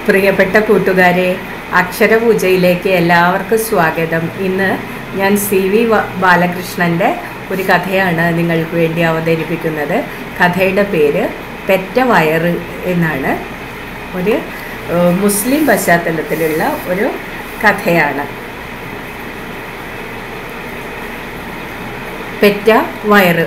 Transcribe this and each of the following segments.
പ്രിയപ്പെട്ട കൂട്ടുകാരെ അക്ഷരപൂജയിലേക്ക് എല്ലാവർക്കും സ്വാഗതം ഇന്ന് ഞാൻ സി വി വ- ബാലകൃഷ്ണൻ്റെ ഒരു കഥയാണ് നിങ്ങൾക്ക് വേണ്ടി അവതരിപ്പിക്കുന്നത് കഥയുടെ പേര് പെറ്റ വയറ് എന്നാണ് ഒരു ഏഹ്, മുസ്ലിം പശ്ചാത്തലത്തിലുള്ള ഒരു കഥയാണ് പെറ്റ വയറ്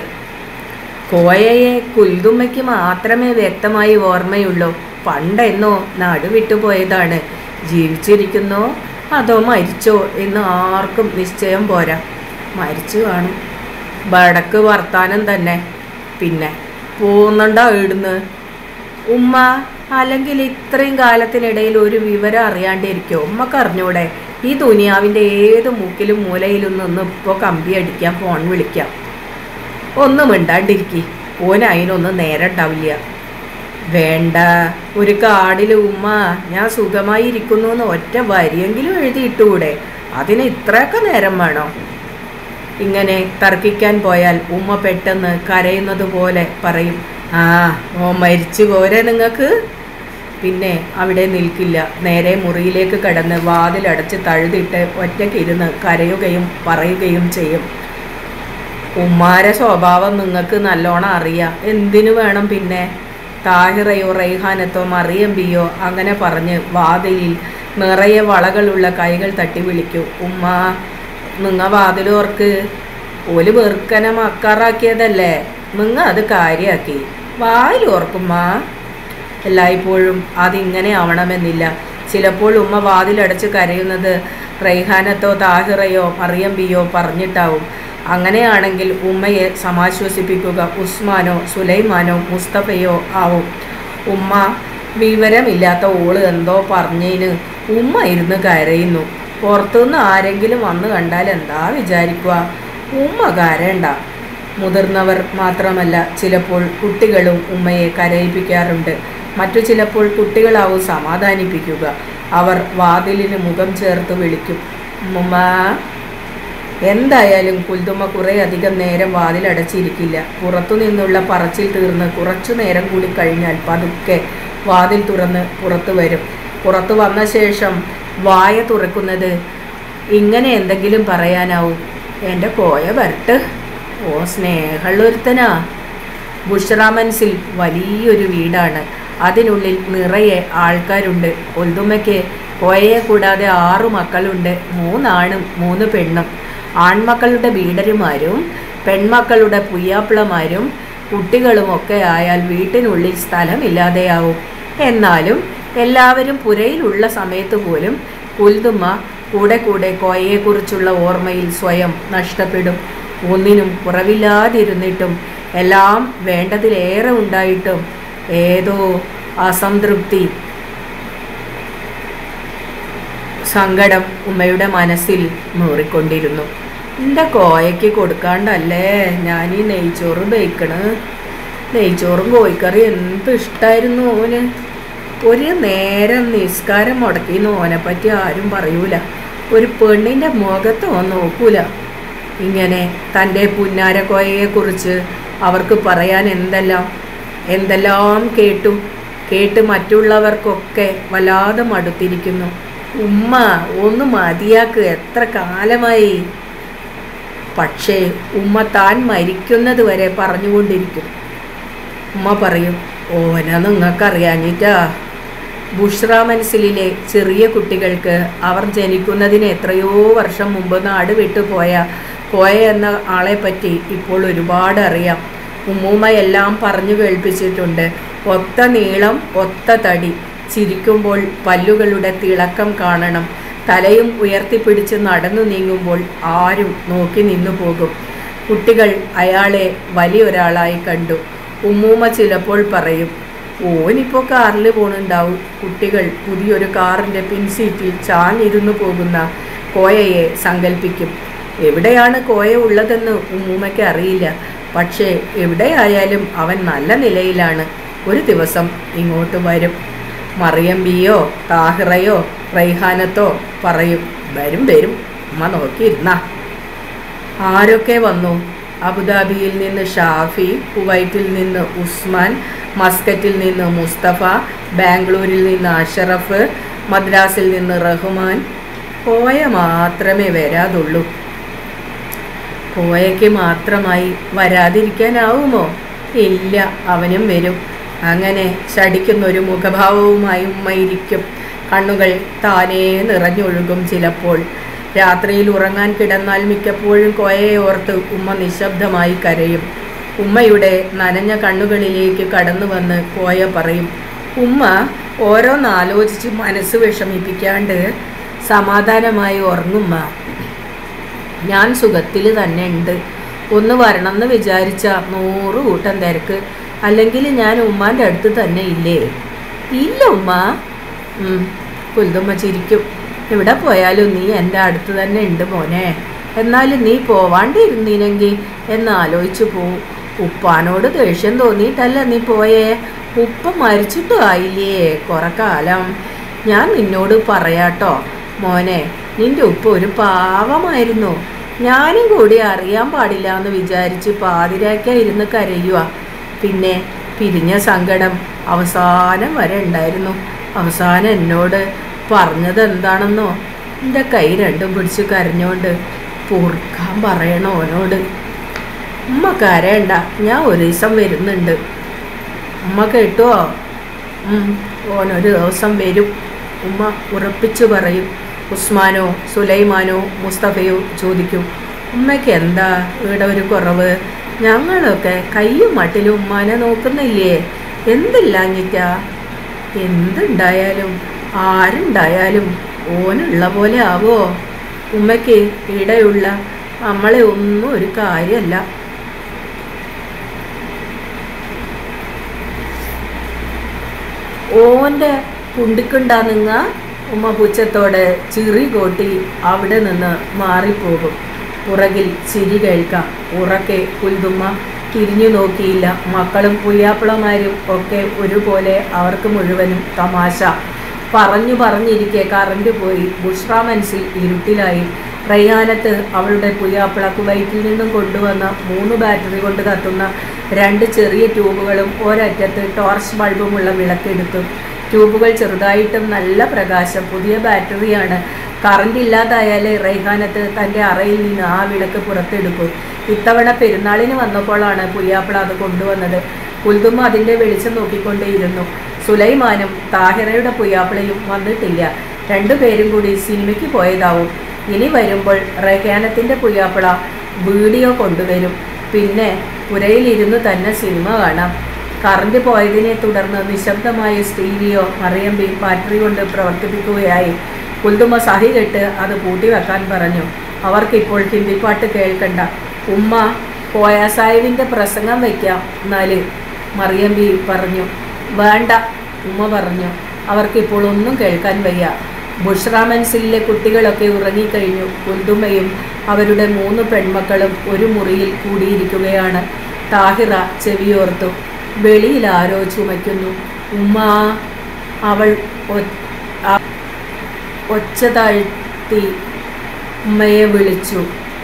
കോയയെ കുൽതുമ്മയ്ക്ക് മാത്രമേ വ്യക്തമായി ഓർമ്മയുള്ളൂ പണ്ടെന്നോ നാട് വിട്ടുപോയതാണ് ജീവിച്ചിരിക്കുന്നോ അതോ മരിച്ചോ എന്ന് ആർക്കും നിശ്ചയം പോരാ മരിച്ചു കാണും വടക്ക് വർത്താനം തന്നെ പിന്നെ പോകുന്നുണ്ടോ ഇടുന്ന് ഉമ്മ അല്ലെങ്കിൽ ഇത്രയും കാലത്തിനിടയിൽ ഒരു വിവരം അറിയാണ്ടിരിക്കോ ഉമ്മക്ക് അറിഞ്ഞൂടെ ഈ ദുനിയാവിൻ്റെ ഏത് മുക്കിലും മൂലയിലും നിന്ന് ഇപ്പോൾ കമ്പി അടിക്കാം ഫോൺ വിളിക്കാം ഒന്നും മിണ്ടാണ്ടിരിക്കി ഓൻ അതിനൊന്നും നേരം ഉണ്ടാവില്ല വേണ്ട ഒരു കാടിൽ ഉമ്മ ഞാൻ സുഖമായി ഇരിക്കുന്നു എന്ന് ഒറ്റ വരിയെങ്കിലും എഴുതിയിട്ടുകൂടെ അതിന് ഇത്രയൊക്കെ നേരം വേണോ ഇങ്ങനെ തർക്കിക്കാൻ പോയാൽ ഉമ്മ പെട്ടെന്ന് കരയുന്നത് പോലെ പറയും ആ ഓ മരിച്ചു പോരെ നിങ്ങൾക്ക് പിന്നെ അവിടെ നിൽക്കില്ല നേരെ മുറിയിലേക്ക് കടന്ന് വാതിലടച്ച് തഴുതിട്ട് ഒറ്റയ്ക്കിരുന്ന് കരയുകയും പറയുകയും ചെയ്യും ഉമ്മാരെ സ്വഭാവം നിങ്ങൾക്ക് നല്ലോണം അറിയാം എന്തിനു വേണം പിന്നെ താഹിറയോ റൈഹാനത്തോ മറിയമ്പിയോ അങ്ങനെ പറഞ്ഞ് വാതിലിൽ നിറയെ വളകളുള്ള കൈകൾ തട്ടി വിളിക്കൂ ഉമ്മ നിങ്ങ വാതിലോർക്ക് ഒരു വെറുക്കനെ മക്കാറാക്കിയതല്ലേ നിങ്ങ അത് കാര്യാക്കി വായിലോർക്കുമ്മ എല്ലായ്പ്പോഴും അതിങ്ങനെ ആവണമെന്നില്ല ചിലപ്പോൾ ഉമ്മ വാതിലടച്ച് കരയുന്നത് റൈഹാനത്തോ താഹിറയോ മറിയമ്പിയോ പറഞ്ഞിട്ടാവും അങ്ങനെയാണെങ്കിൽ ഉമ്മയെ സമാശ്വസിപ്പിക്കുക ഉസ്മാനോ സുലൈമാനോ മുസ്തഫയോ ആവും ഉമ്മ വിവരമില്ലാത്ത ഓള് എന്തോ പറഞ്ഞതിന് ഉമ്മ ഇരുന്ന് കരയുന്നു പുറത്തുനിന്ന് ആരെങ്കിലും വന്ന് കണ്ടാൽ എന്താ വിചാരിക്കുക ഉമ്മ കരയണ്ട മുതിർന്നവർ മാത്രമല്ല ചിലപ്പോൾ കുട്ടികളും ഉമ്മയെ കരയിപ്പിക്കാറുണ്ട് മറ്റു ചിലപ്പോൾ കുട്ടികളാവും സമാധാനിപ്പിക്കുക അവർ വാതിലിന് മുഖം ചേർത്ത് വിളിക്കും ഉമ്മ എന്തായാലും കുൽതുമ്മ കുറേ അധികം നേരം വാതിലടച്ചിരിക്കില്ല പുറത്തു നിന്നുള്ള പറച്ചിൽ തീർന്ന് കുറച്ചു നേരം കൂടി കഴിഞ്ഞാൽ പതുക്കെ വാതിൽ തുറന്ന് പുറത്തു വരും പുറത്തു വന്ന ശേഷം വായ തുറക്കുന്നത് ഇങ്ങനെ എന്തെങ്കിലും പറയാനാവും എൻ്റെ കോയ വരട്ട് ഓ സ്നേഹമുള്ളൊരുത്തനാ ബുഷ്റാമൻസിൽ വലിയൊരു വീടാണ് അതിനുള്ളിൽ നിറയെ ആൾക്കാരുണ്ട് ഒൽതുമ്മയ്ക്ക് കോയയെ കൂടാതെ ആറു മക്കളുണ്ട് മൂന്നാണും മൂന്ന് പെണ്ണും ആൺമക്കളുടെ വീടരുമാരും പെൺമക്കളുടെ പുയ്യാപ്പിളമാരും കുട്ടികളുമൊക്കെ ആയാൽ വീട്ടിനുള്ളിൽ സ്ഥലമില്ലാതെയാവും എന്നാലും എല്ലാവരും പുരയിലുള്ള സമയത്ത് പോലും കുൽതുമ്മ കൂടെ കൂടെ കോയയെക്കുറിച്ചുള്ള ഓർമ്മയിൽ സ്വയം നഷ്ടപ്പെടും ഒന്നിനും കുറവില്ലാതിരുന്നിട്ടും എല്ലാം വേണ്ടതിലേറെ ഉണ്ടായിട്ടും ഏതോ അസംതൃപ്തി സങ്കടം ഉമ്മയുടെ മനസ്സിൽ നൂറിക്കൊണ്ടിരുന്നു എൻ്റെ കോയയ്ക്ക് കൊടുക്കാണ്ടല്ലേ ഞാൻ ഈ നെയ്ച്ചോറ് ബേക്കണ് നെയ്ച്ചോറും കോഴിക്കറി എന്ത് ഇഷ്ടമായിരുന്നു ഓന് ഒരു നേരം നിസ്കാരം മുടക്കിന്ന് ഓനെ പറ്റി ആരും പറയൂല ഒരു പെണ്ണിൻ്റെ മുഖത്ത് ഓൻ നോക്കൂല ഇങ്ങനെ തൻ്റെ പുന്നാരക്കോയയെക്കുറിച്ച് അവർക്ക് പറയാൻ എന്തെല്ലാം എന്തെല്ലാം കേട്ടു കേട്ട് മറ്റുള്ളവർക്കൊക്കെ വല്ലാതെ മടുത്തിരിക്കുന്നു ഉമ്മ ഒന്ന് മതിയാക്ക് എത്ര കാലമായി പക്ഷേ ഉമ്മ താൻ മരിക്കുന്നത് വരെ പറഞ്ഞുകൊണ്ടിരിക്കും ഉമ്മ പറയും ഓന നിങ്ങൾക്കറിയാഞ്ഞിട്ടാ ബുഷ്ര മനസ്സിലെ ചെറിയ കുട്ടികൾക്ക് അവർ ജനിക്കുന്നതിന് എത്രയോ വർഷം മുമ്പ് നാട് വിട്ടുപോയ കോയ എന്ന ആളെ പറ്റി ഇപ്പോൾ ഒരുപാട് അറിയാം ഉമ്മൂമ്മ എല്ലാം പറഞ്ഞു കേൾപ്പിച്ചിട്ടുണ്ട് ഒത്ത നീളം ഒത്ത തടി ചിരിക്കുമ്പോൾ പല്ലുകളുടെ തിളക്കം കാണണം തലയും ഉയർത്തിപ്പിടിച്ച് നടന്നു നീങ്ങുമ്പോൾ ആരും നോക്കി നിന്നു പോകും കുട്ടികൾ അയാളെ വലിയൊരാളായി കണ്ടു ഉമ്മൂമ്മ ചിലപ്പോൾ പറയും ഓനിപ്പോൾ കാറിൽ പോണുണ്ടാവും കുട്ടികൾ പുതിയൊരു കാറിൻ്റെ പിൻസീറ്റിൽ ചാഞ്ഞിരുന്നു പോകുന്ന കോയയെ സങ്കല്പിക്കും എവിടെയാണ് കോയ ഉള്ളതെന്ന് ഉമ്മൂമ്മയ്ക്ക് അറിയില്ല പക്ഷേ എവിടെയായാലും അവൻ നല്ല നിലയിലാണ് ഒരു ദിവസം ഇങ്ങോട്ട് വരും മറിയമ്പിയോ താഹിറയോ റൈഹാനത്തോ പറയും വരും വരും ഉമ്മ നോക്കിയിരുന്ന ആരൊക്കെ വന്നു അബുദാബിയിൽ നിന്ന് ഷാഫി കുവൈറ്റിൽ നിന്ന് ഉസ്മാൻ മസ്കറ്റിൽ നിന്ന് മുസ്തഫ ബാംഗ്ലൂരിൽ നിന്ന് അഷറഫ് മദ്രാസിൽ നിന്ന് റഹ്മാൻ പോയ മാത്രമേ വരാതുള്ളൂ പോയയ്ക്ക് മാത്രമായി വരാതിരിക്കാനാവുമോ ഇല്ല അവനും വരും അങ്ങനെ ശടിക്കുന്നൊരു മുഖഭാവവുമായി ഉമ്മയിരിക്കും കണ്ണുകൾ താനേ നിറഞ്ഞൊഴുകും ചിലപ്പോൾ രാത്രിയിൽ ഉറങ്ങാൻ കിടന്നാൽ മിക്കപ്പോഴും കോയയെ ഓർത്ത് ഉമ്മ നിശബ്ദമായി കരയും ഉമ്മയുടെ നനഞ്ഞ കണ്ണുകളിലേക്ക് കടന്നു വന്ന് കോയ പറയും ഉമ്മ ഓരോന്നാലോചിച്ച് മനസ്സ് വിഷമിപ്പിക്കാണ്ട് സമാധാനമായി ഉറങ്ങുമ്മ ഞാൻ സുഖത്തിൽ തന്നെ ഉണ്ട് ഒന്ന് വരണം എന്ന് വിചാരിച്ച നൂറ് കൂട്ടം തിരക്ക് അല്ലെങ്കിൽ ഞാൻ ഉമ്മാൻ്റെ അടുത്ത് തന്നെ ഇല്ലേ ഇല്ല ഉമ്മ ഉം, കുൽതുമ്മ ചിരിക്കും എവിടെ പോയാലും നീ എൻ്റെ അടുത്ത് തന്നെ ഉണ്ട് മോനെ എന്നാലും നീ പോവാണ്ടിരുന്നീനെങ്കിൽ എന്ന് ആലോചിച്ചു പോവും ഉപ്പാനോട് ദേഷ്യം തോന്നിയിട്ടല്ല നീ പോയേ ഉപ്പ മരിച്ചിട്ടും ആയില്ലേ കുറെ കാലം ഞാൻ നിന്നോട് പറയാട്ടോ മോനെ നിന്റെ ഉപ്പ ഒരു പാവമായിരുന്നു ഞാനും കൂടി അറിയാൻ പാടില്ല എന്ന് വിചാരിച്ച് പാതിരാക്ക ഇരുന്ന് കരയുക പിന്നെ പിരിഞ്ഞ സങ്കടം അവസാനം വരെ ഉണ്ടായിരുന്നു അവസാനം എന്നോട് പറഞ്ഞത് എന്താണെന്നോ എൻ്റെ കൈ രണ്ടും പിടിച്ച് കരഞ്ഞോണ്ട് പൊറുക്കാൻ പറയണോ അവനോട് ഉമ്മ കരയണ്ട ഞാൻ ഒരു ദിവസം വരുന്നുണ്ട് ഉമ്മ കേട്ടോ ഉം, ഓനൊരു ദിവസം വരും ഉമ്മ ഉറപ്പിച്ചു പറയും ഉസ്മാനോ സുലൈമാനോ മുസ്തഫയോ ചോദിക്കും ഉമ്മയ്ക്ക് എന്താ ഇവിടെ ഒരു കുറവ് ഞങ്ങളൊക്കെ കയ്യും മട്ടിലും ഉമ്മാനെ നോക്കുന്നില്ലേ എന്തില്ലാഞ്ഞിട്ടാ എന്തുണ്ടായാലും ആരുണ്ടായാലും ഓനുള്ള പോലെ ആവോ ഉമ്മയ്ക്ക് ഇടയുള്ള നമ്മളെ ഒന്നും ഒരു കാര്യമല്ല ഓൻ്റെ കുണ്ടിക്കുണ്ടാ നിങ്ങ ഉമ്മ പുച്ഛത്തോടെ ചിറി കോട്ടി അവിടെ നിന്ന് മാറിപ്പോകും പുറകിൽ ചിരി കേൾക്കാം ഉറക്കെ കുൽതുമ്മ തിരിഞ്ഞു നോക്കിയില്ല മക്കളും പുയ്യാപ്പിളമാരും ഒക്കെ ഒരുപോലെ അവർക്ക് മുഴുവനും തമാശ പറഞ്ഞു പറഞ്ഞിരിക്കെ കറണ്ട് പോയി ബുഷ്ര മനസ്സിൽ ഇരുട്ടിലായി റയ്യാനത്ത് അവളുടെ പുയ്യാപ്പിള കുവൈറ്റിൽ നിന്നും കൊണ്ടുവന്ന മൂന്ന് ബാറ്ററി കൊണ്ട് കത്തുന്ന രണ്ട് ചെറിയ ട്യൂബുകളും ഒരറ്റത്ത് ടോർച്ച് ബൾബുമുള്ള വിളക്കെടുത്തു ട്യൂബുകൾ ചെറുതായിട്ടും നല്ല പ്രകാശം പുതിയ ബാറ്ററിയാണ് കറണ്ട് ഇല്ലാതായാലേ റൈഹാനത്ത് തൻ്റെ അറയിൽ നിന്ന് ആ വിളക്ക് പുറത്തെടുക്കും ഇത്തവണ പെരുന്നാളിന് വന്നപ്പോഴാണ് പുയ്യാപ്പിള അത് കൊണ്ടുവന്നത് കുൽതുമ്മ അതിൻ്റെ വെളിച്ചം നോക്കിക്കൊണ്ടേയിരുന്നു സുലൈമാനും താഹിറയുടെ പുയ്യാപ്പിളയും വന്നിട്ടില്ല രണ്ടുപേരും കൂടി സിനിമയ്ക്ക് പോയതാവും ഇനി വരുമ്പോൾ റഹ്യാനത്തിൻ്റെ പുയ്യാപ്പിള വീഡിയോ കൊണ്ടുവരും പിന്നെ പുരയിലിരുന്ന് തന്നെ സിനിമ കാണാം കറണ്ട് പോയതിനെ തുടർന്ന് നിശബ്ദമായ സ്റ്റീരിയോ മറിയമ്പി ബാറ്ററി കൊണ്ട് പ്രവർത്തിപ്പിക്കുകയായി കുൽതുമ്മ സഹി കെട്ട് അത് പൂട്ടി വെക്കാൻ പറഞ്ഞു അവർക്കിപ്പോൾ ഹിന്ദിപ്പാട്ട് കേൾക്കണ്ട ഉമ്മ കോയ സാഹിബിൻ്റെ പ്രസംഗം വയ്ക്കാം എന്നാല് മറിയമ്പി പറഞ്ഞു വേണ്ട ഉമ്മ പറഞ്ഞു അവർക്കിപ്പോൾ ഒന്നും കേൾക്കാൻ വയ്യ ബുഷ്ര മൻസിലിലെ കുട്ടികളൊക്കെ ഉറങ്ങിക്കഴിഞ്ഞു കുൽതുമ്മയും അവരുടെ മൂന്ന് പെൺമക്കളും ഒരു മുറിയിൽ കൂടിയിരിക്കുകയാണ് താഹിറ ചെവിയോർത്തു വെളിയിൽ ആരോ ചുമയ്ക്കുന്നു ഉമ്മ അവൾ ഒ- ആ- ഒച്ച താഴ്ത്തി ഉമ്മയെ വിളിച്ചു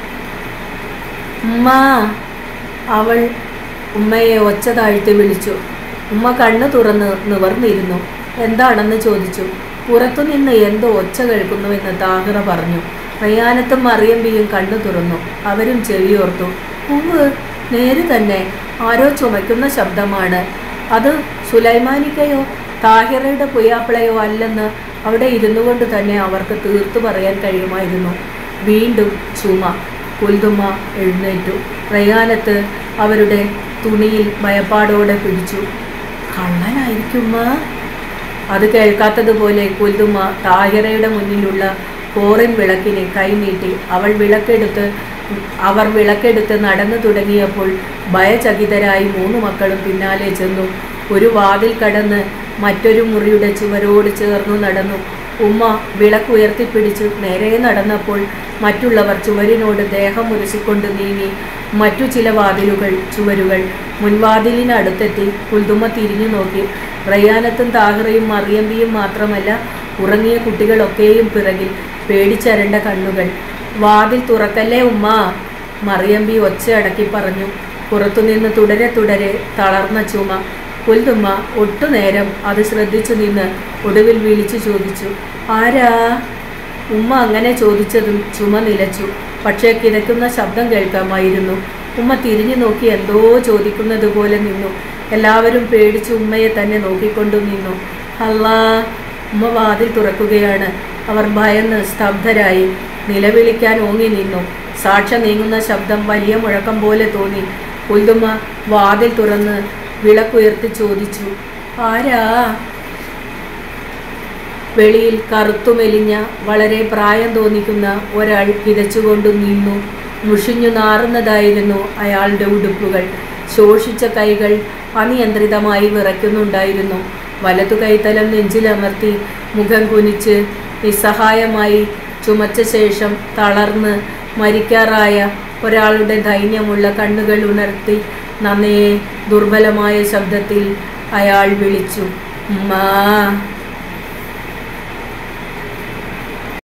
ഉമ്മ അവൾ ഉമ്മയെ ഒച്ച താഴ്ത്തി വിളിച്ചു ഉമ്മ കണ്ണു തുറന്ന് നിവർന്നിരുന്നു എന്താണെന്ന് ചോദിച്ചു പുറത്തുനിന്ന് എന്തോ ഒച്ച കേൾക്കുന്നുവെന്ന് താഹിറ പറഞ്ഞു റയാനത്തും മറിയമ്പിയും കണ്ണു തുറന്നു അവരും ചെവിയോർത്തു ഉവ് നേര് തന്നെ ആരോ ചുമയ്ക്കുന്ന ശബ്ദമാണ് അത് സുലൈമാനിക്കയോ താഹിറയുടെ പുയ്യാപ്പിളയോ അല്ലെന്ന് അവിടെ ഇരുന്നു കൊണ്ട് തന്നെ അവർക്ക് തീർത്തു പറയാൻ കഴിയുമായിരുന്നു വീണ്ടും ചുമ കുൽതുമ്മ എഴുന്നേറ്റു റയാനത്ത് അവരുടെ തുണിയിൽ ഭയപ്പാടോടെ പിടിച്ചു കള്ളനായിരിക്കുമ്മ അത് കേൾക്കാത്തതുപോലെ കുൽതുമ്മ താഹിറയുടെ മുന്നിലുള്ള കോറിൻ വിളക്കിനെ കൈനീട്ടി അവൾ വിളക്കെടുത്ത് അവർ വിളക്കെടുത്ത് നടന്നു തുടങ്ങിയപ്പോൾ ഭയചകിതരായി മൂന്ന് മക്കളും പിന്നാലെ ചെന്നു ഒരു വാതിൽ കടന്ന് മറ്റൊരു മുറിയുടെ ചുവരോട് ചേർന്നു നടന്നു ഉമ്മ വിളക്ക് ഉയർത്തിപ്പിടിച്ചു നേരെ നടന്നപ്പോൾ മറ്റുള്ളവർ ചുവരിനോട് ദേഹം ഉരസിക്കൊണ്ട് നീങ്ങി മറ്റു ചില വാതിലുകൾ ചുവരുകൾ മുൻവാതിലിനടുത്തെത്തി കുൽതുമ്മ തിരിഞ്ഞു നോക്കി റയ്യാനത്തും താഹിറയും മറിയമ്പിയും മാത്രമല്ല ഉറങ്ങിയ കുട്ടികളൊക്കെയും പിറകിൽ പേടിച്ചരണ്ട കണ്ണുകൾ വാതിൽ തുറക്കല്ലേ ഉമ്മ മറിയമ്പി ഒച്ച അടക്കി പറഞ്ഞു പുറത്തുനിന്ന് തുടരെ തുടരെ തളർന്ന ചുമ പുൽതുമ്മ ഒട്ടുനേരം അത് ശ്രദ്ധിച്ചു നിന്ന് ഒടുവിൽ വിളിച്ചു ചോദിച്ചു ആരാ ഉമ്മ അങ്ങനെ ചോദിച്ചതും ചുമ നിലച്ചു പക്ഷേ കിതയ്ക്കുന്ന ശബ്ദം കേൾക്കാമായിരുന്നു ഉമ്മ തിരിഞ്ഞു നോക്കി എന്തോ ചോദിക്കുന്നത് പോലെ നിന്നു എല്ലാവരും പേടിച്ച് ഉമ്മയെ തന്നെ നോക്കിക്കൊണ്ടു നിന്നു അല്ലാ ഉമ്മ വാതിൽ തുറക്കുകയാണ് അവർ ഭയന്ന് സ്തബ്ധരായി നിലവിളിക്കാൻ ഓങ്ങി നിന്നു സാക്ഷ നീങ്ങുന്ന ശബ്ദം വലിയ മുഴക്കം പോലെ തോന്നി ഉൽതുമ്മ വാതിൽ തുറന്ന് വിളക്കുയർത്തി ചോദിച്ചു ആരാ വെളിയിൽ കറുത്തുമെലിഞ്ഞ വളരെ പ്രായം തോന്നിക്കുന്ന ഒരാൾ കിതച്ചുകൊണ്ടു നിന്നു മുഷിഞ്ഞു നാറുന്നതായിരുന്നു അയാളുടെ ഉടുപ്പുകൾ ശോഷിച്ച കൈകൾ അനിയന്ത്രിതമായി വിറയ്ക്കുന്നുണ്ടായിരുന്നു വലതു കൈത്തലം നെഞ്ചിലമർത്തി മുഖം കുനിച്ച് നിസ്സഹായമായി ചുമച്ച ശേഷം തളർന്ന് മരിക്കാറായ ഒരാളുടെ ദൈന്യമുള്ള കണ്ണുകൾ ഉണർത്തി നന്നേ ദുർബലമായ ശബ്ദത്തിൽ അയാൾ വിളിച്ചു ഉമ്മാ